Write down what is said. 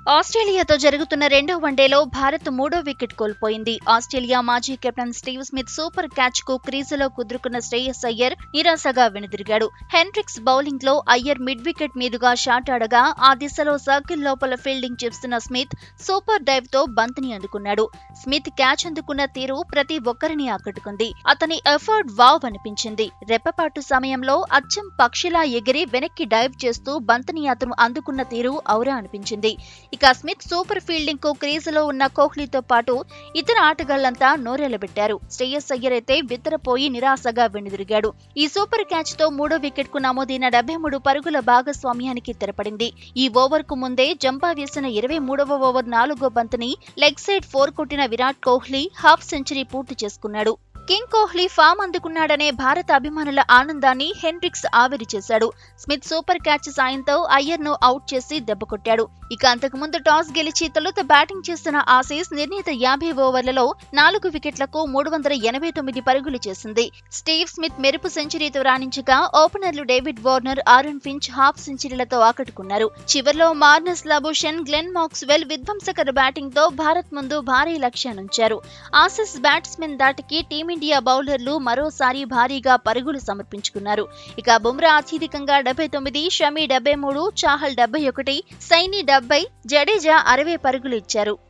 ఆస్ట్రేలియాతో జరుగుతున్న రెండో వన్డేలో భారత్ మూడో వికెట్ కోల్పోయింది ఆస్ట్రేలియా మాజీ captain Steve Smith super catch కు క్రీజులో కుదురుకున్న శ్రేయస్ అయ్యర్ నిరాశగా వెనుదిరిగాడు హెన్రిక్స్ బౌలింగ్ లో అయ్యర్ మిడ్ వికెట్ మీదుగా షాట్ ఆడగా ఆ దిశలో సర్కిల్ లోపల ఫీల్డింగ్ చేస్తున్న స్మిత్ సూపర్ డైవ్ తో బంతిని అందుకున్నాడు స్మిత్ క్యాచ్ అందుకున్న తీరు ప్రతి ఒక్కరిని ఆకట్టుకుంది అతని ఎఫర్ట్ వావ్ అనిపించింది రెప్పపాటు సమయంలో అచ్చం పక్షిలా ఎగిరి వెనక్కి డైవ్ చేస్తూ బంతిని అతను అందుకున్న తీరు ఔరా అనిపించింది ఇక స్మిత్ సూపర్ ఫీల్డింగ్ కు క్రీజులో ఉన్న కోహ్లీతో పాటు ఇతర ఆటగాళ్లంతా నోరెళ్లబెట్టారు శ్రేయస్ అయ్యర్ అయితే బిత్తరపోయి నిరాశగా వెనుదిరిగాడు ఈ సూపర్ క్యాచ్ తో మూడో వికెట్ కు నమోదైన డెబ్బై మూడు పరుగుల భాగస్వామ్యానికి తెరపడింది ఈ ఓవర్ కు ముందే జంపా వేసిన ఇరవై మూడవ ఓవర్ నాలుగో బంతిని లెగ్ సైడ్ ఫోర్ కొట్టిన విరాట్ కోహ్లీ హాఫ్ సెంచరీ పూర్తి చేసుకున్నాడు కింగ్ కోహ్లీ ఫామ్ అందుకున్నాడనే భారత అభిమానుల ఆనందాన్ని హెన్రిక్స్ ఆవిరి చేశాడు స్మిత్ సూపర్ క్యాచ్ సాయంతో అయ్యర్ ను అవుట్ చేసి దెబ్బకొట్టాడు ఇక అంతకుముందు టాస్ గెలిచి తొలుత బ్యాటింగ్ చేసిన ఆసీస్ నిర్ణీత యాభై ఓవర్లలో నాలుగు వికెట్లకు మూడు వందల ఎనభై తొమ్మిది పరుగులు చేసింది స్టీవ్ స్మిత్ మెరుపు సెంచరీతో రాణించగా ఓపెనర్లు David Warner Aaron Finch half సెంచరీలతో ఆకట్టుకున్నారు చివర్లో మార్నస్ లాబుషన్ గ్లెన్ మాక్స్వెల్ విధ్వంసకర బ్యాటింగ్ తో భారత్ ముందు భారీ లక్ష్యాన్నుంచారు ఆసీస్ బ్యాట్స్మెన్ దాటికి టీమిండియా బౌలర్లు మరోసారి భారీగా పరుగులు సమర్పించుకున్నారు ఇక బుమ్రా అత్యధికంగా డెబ్బై తొమ్మిది షమీ డెబ్బై మూడు చాహల్ డెబ్బై ఒకటి సైని డెబ్బై జడేజా అరవై పరుగులు ఇచ్చారు